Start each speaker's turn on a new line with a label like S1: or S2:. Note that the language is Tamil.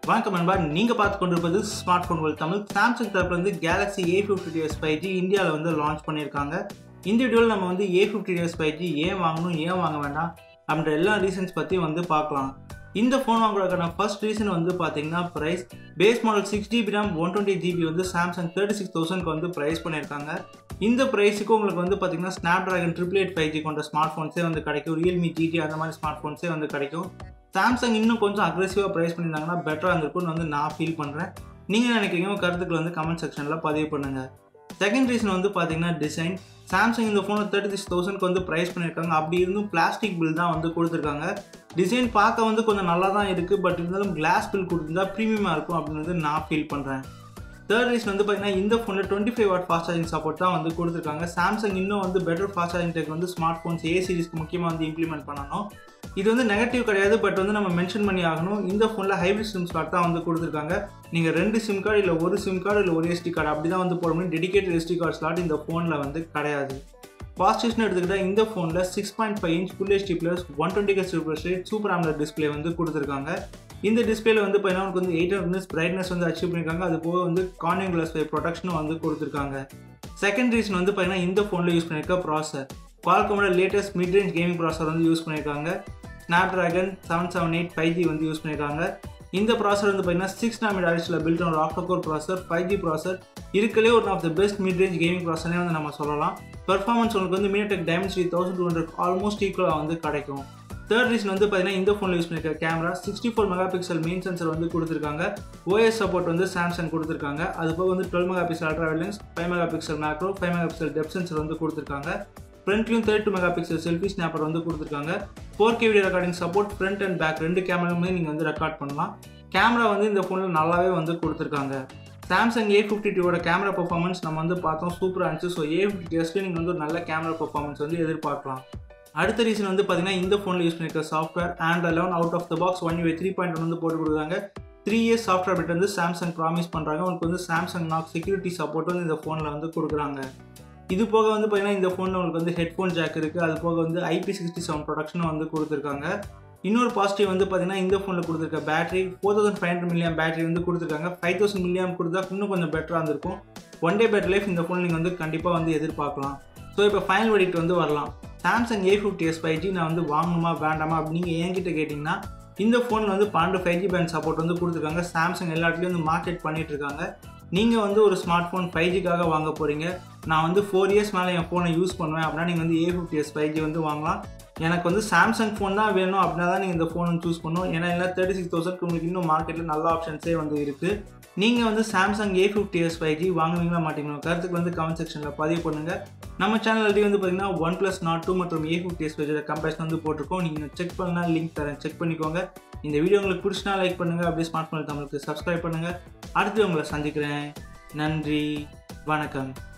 S1: வணக்கம் நண்பா நீங்கள் பார்த்து கொண்டிருப்பது ஸ்மார்ட் ஃபோன்கள் தமிழ் சாம்சங் தரப்புல இருந்து Galaxy A fifty s five G இந்தியாவில் வந்து லான்ச் பண்ணியிருக்காங்க இந்த வீடியோவில் நம்ம வந்து A fifty s five G ஏன் வாங்கணும் ஏன் வாங்க வேண்டாம் அப்படின்ற எல்லா ரீசன்ஸ் பற்றி வந்து பார்க்கலாம் இந்த ஃபோன் வாங்குறதுக்கான ஃபர்ஸ்ட் ரீசன் வந்து பார்த்தீங்கன்னா price base model six GB RAM one twenty GB வந்து சாம்சங் தேர்ட்டி சிக்ஸ் தௌசண்ட்க்கு வந்து ப்ரைஸ் பண்ணியிருக்காங்க இந்த ப்ரைஸுக்கு உங்களுக்கு வந்து பார்த்தீங்கன்னா Snapdragon triple eight five G கொண்ட ஸ்மார்ட் ஃபோன்ஸே வந்து கிடைக்கும் ரியல்மி ஜிடி அந்த மாதிரி ஸ்மார்ட் ஃபோன்ஸே வந்து கிடைக்கும் சாம்சங் இன்னும் கொஞ்சம் அக்ரெசிவாக ப்ரைஸ் பண்ணியிருந்தாங்கன்னா பெட்டராக இருந்திருக்கும்னு வந்து நான் ஃபீல் பண்ணுறேன் நீங்கள் நினைக்கிறீங்க உங்க கருத்துக்களை வந்து கமெண்ட் செக்ஷனில் பதிவு பண்ணுங்கள் செகண்ட் ரீசன் வந்து பார்த்தீங்கன்னா டிசைன் சாம்சங் இந்த ஃபோனை தேர்ட்டி சிக்ஸ் தௌசண்ட்க்கு வந்து ப்ரைஸ் பண்ணியிருக்காங்க அப்படி இருந்தும் பிளாஸ்டிக் பில் தான் வந்து கொடுத்துருக்காங்க டிசைன் பார்க்க வந்து கொஞ்சம் நல்லா தான் இருக்குது பட் இருந்தாலும் கிளாஸ் பில் கொடுத்துருந்தா ப்ரீமியமாக இருக்கும் அப்படின்னு வந்து நான் ஃபீல் பண்ணுறேன் தேர்ட் ரீசன் வந்து பார்த்தீங்கன்னா இந்த ஃபோனில் twenty five watt fast charging support தான் வந்து கொடுத்துருக்காங்க சாம்சங் இன்னும் வந்து பெட்டர் ஃபாஸ்ட் சார்ஜிங் டெக் வந்து ஸ்மார்ட் ஃபோன்ஸ் ஏ சீரிஸ்க்கு முக்கியமாக வந்து இம்ப்ளிமெண்ட் பண்ணணும் இது வந்து நெகட்டிவ் கிடையாது பட் வந்து நம்ம மென்ஷன் பண்ணி ஆகணும் இந்த ஃபோனில் ஹைப்ரிட் சிம் கார்டு தான் வந்து கொடுத்துருக்காங்க நீங்கள் ரெண்டு சிம் கார்டு இல்லை ஒரு சிம் கார்டு இல்லை ஒரு எஸ்டி கார்டு அப்படி தான் வந்து போட முடியும் டெடிகேட்டட் எஸ்டி கார்டு ஸ்லாட் இந்த ஃபோனில் வந்து கிடையாது பாசிட்டிவ்ஸ்னு எடுத்துக்கிட்டால் இந்த ஃபோனில் six point five inch full HD plus one twenty K super straight super AMOLED display வந்து கொடுத்துருக்காங்க இந்த டிஸ்பிளேல வந்து பார்த்தீங்கன்னா உங்களுக்கு வந்து எயிட் ஹண்ட்ரட் பிரைட்னஸ் வந்து அச்சீவ் பண்ணியிருக்காங்க அது போக வந்து கார்னிங் கிளாஸ் ப்ரொடக்ஷனும் வந்து கொடுத்துருக்காங்க செகண்ட் ரீசன் வந்து பார்த்தீங்கன்னா இந்த ஃபோனில் யூஸ் பண்ணியிருக்க ப்ராசர் குவால்கமோட latest mid range gaming processor வந்து யூஸ் பண்ணியிருக்காங்க Snapdragon seven seven eight five G வந்து யூஸ் பண்ணியிருக்காங்க இந்த ப்ராசர் வந்து பார்த்தீங்கன்னா சிக்ஸ் நாமிட் ஆரிஸில் built on octacore processor five G processor இருக்கலே one of the best mid range gaming ப்ராசர்னே வந்து நம்ம சொல்லலாம் பெர்ஃபார்மன்ஸ் உங்களுக்கு வந்து MediaTek Dimensity thousand two hundred almost ஈக்குவலாக வந்து கிடைக்கும் தேர்ட் ரீசன் வந்து பார்த்தீங்கன்னா இந்த ஃபோனில் யூஸ் பண்ணிருக்க camera sixty four mega pixel main sensor வந்து கொடுத்துருக்காங்க ஓஎஸ் சப்போர்ட் வந்து சாம்சங் கொடுத்துருக்காங்க அது போக வந்து dual mega pixel ultra lens five mega pixel macro five mega pixel depth sensor வந்து கொடுத்துருக்காங்க ஃப்ரண்ட்லையும் thirty two mega pixel selfie snapper வந்து கொடுத்துருக்காங்க four K video recording support front and back ரெண்டு கேமராவுமே நீங்கள் வந்து ரெக்கார்ட் பண்ணலாம் கேமரா வந்து இந்த ஃபோனில் நல்லாவே வந்து கொடுத்துருக்காங்க சாம்சங் ஏ ஃபிஃப்டி டூவோட கேமரா பர்ஃபார்மன்ஸ் நம்ம வந்து பார்த்தோம் சூப்பராக இருந்துச்சு ஸோ ஏ ஃபிஃப்டி டெஸ்ட்டு நீங்கள் வந்து ஒரு நல்ல கேமரா பர்ஃபார்மன்ஸ் வந்து எதிர்பார்க்கலாம் அடுத்த ரீசன் வந்து பார்த்தீங்கன்னா இந்த ஃபோனில் யூஸ் பண்ணிருக்க software Android eleven out of the box one UI three point one வந்து போட்டு கொடுக்குறாங்க த்ரீ இயர்ஸ் சாஃப்ட்வேர் பிட் வந்து சாம்சங் ப்ராமிஸ் பண்ணுறாங்க உங்களுக்கு வந்து சாம்சங் நாக் செக்யூரிட்டி சப்போர்ட் வந்து இந்த ஃபோனில் வந்து கொடுக்குறாங்க இது போக வந்து பார்த்தீங்கன்னா இந்த ஃபோனில் உங்களுக்கு வந்து ஹெட்ஃபோன் ஜாக் இருக்குது அது போக வந்து ஐபி சிக்ஸ்டி செவன் ப்ரொடக்ஷனும் வந்து கொடுத்துருக்காங்க இன்னொரு பாசிட்டிவ் வந்து பார்த்தீங்கன்னா இந்த ஃபோனில் கொடுத்துருக்க battery four thousand five hundred milliamp battery வந்து கொடுத்துருக்காங்க ஃபைவ் தௌசண்ட் மில்லியம் கொடுத்தா இன்னும் கொஞ்சம் பெட்டராக இருந்திருக்கும் ஒன் டே பேட்டரி லைஃப் இந்த ஃபோன் நீங்கள் வந்து கண்டிப்பாக வந்து எதிர்பார்க்கலாம் ஸோ இப்போ ஃபைனல் வெடிக்ட் வந்து வரலாம் Samsung A fifty s five G நான் வந்து வாங்கணுமா வேண்டாமா அப்படின்னு நீங்கள் என்கிட்ட கேட்டிங்கன்னா இந்த ஃபோன் வந்து பன்னெண்டு ஃபைவ் ஜி பேண்ட் சப்போர்ட் வந்து கொடுத்துருக்காங்க சாம்சங் எல்லாத்துலேயும் வந்து மார்க்கெட் பண்ணிட்டு இருக்காங்க நீங்கள் வந்து ஒரு ஸ்மார்ட் ஃபோன் ஃபைவ் ஜிக்காக வாங்க போகிறீங்க நான் வந்து ஃபோர் இயர்ஸ் மேலே என் ஃபோனை யூஸ் பண்ணுவேன் அப்படின்னா நீங்கள் வந்து A fifty s five G வந்து வாங்கலாம் எனக்கு வந்து சாம்சங் ஃபோன் தான் வேணும் அப்படின்னா தான் நீங்கள் இந்த ஃபோனை சூஸ் பண்ணணும் ஏன்னா இல்லை தேர்ட்டி சிக்ஸ் தௌசண்ட் உங்களுக்கு இன்னும் மார்க்கெட்டில் நல்ல ஆப்ஷன்ஸே வந்து இருக்குது நீங்கள் வந்து Samsung A fifty s five G வாங்குவீங்களா மாட்டீங்களா கருத்துக்கு வந்து கமெண்ட் செக்ஷனில் பதிவு பண்ணுங்கள் நம்ம சேனல் ஆல்ரெடி வந்து பார்த்தீங்கன்னா ஒன் ப்ளஸ் நாட் டூ மற்றும் A fifty s five comparison வந்து போட்டிருக்கோம் நீங்கள் செக் பண்ணால் லிங்க் தரேன் செக் பண்ணிக்கோங்க இந்த வீடியோ உங்களுக்கு பிடிச்சினா லைக் பண்ணுங்கள் அப்படியே ஸ்மார்ட் ஃபோன் தமிழுக்கு சப்ஸ்கிரைப் பண்ணுங்கள் அடுத்து உங்களை சந்திக்கிறேன் நன்றி வணக்கம்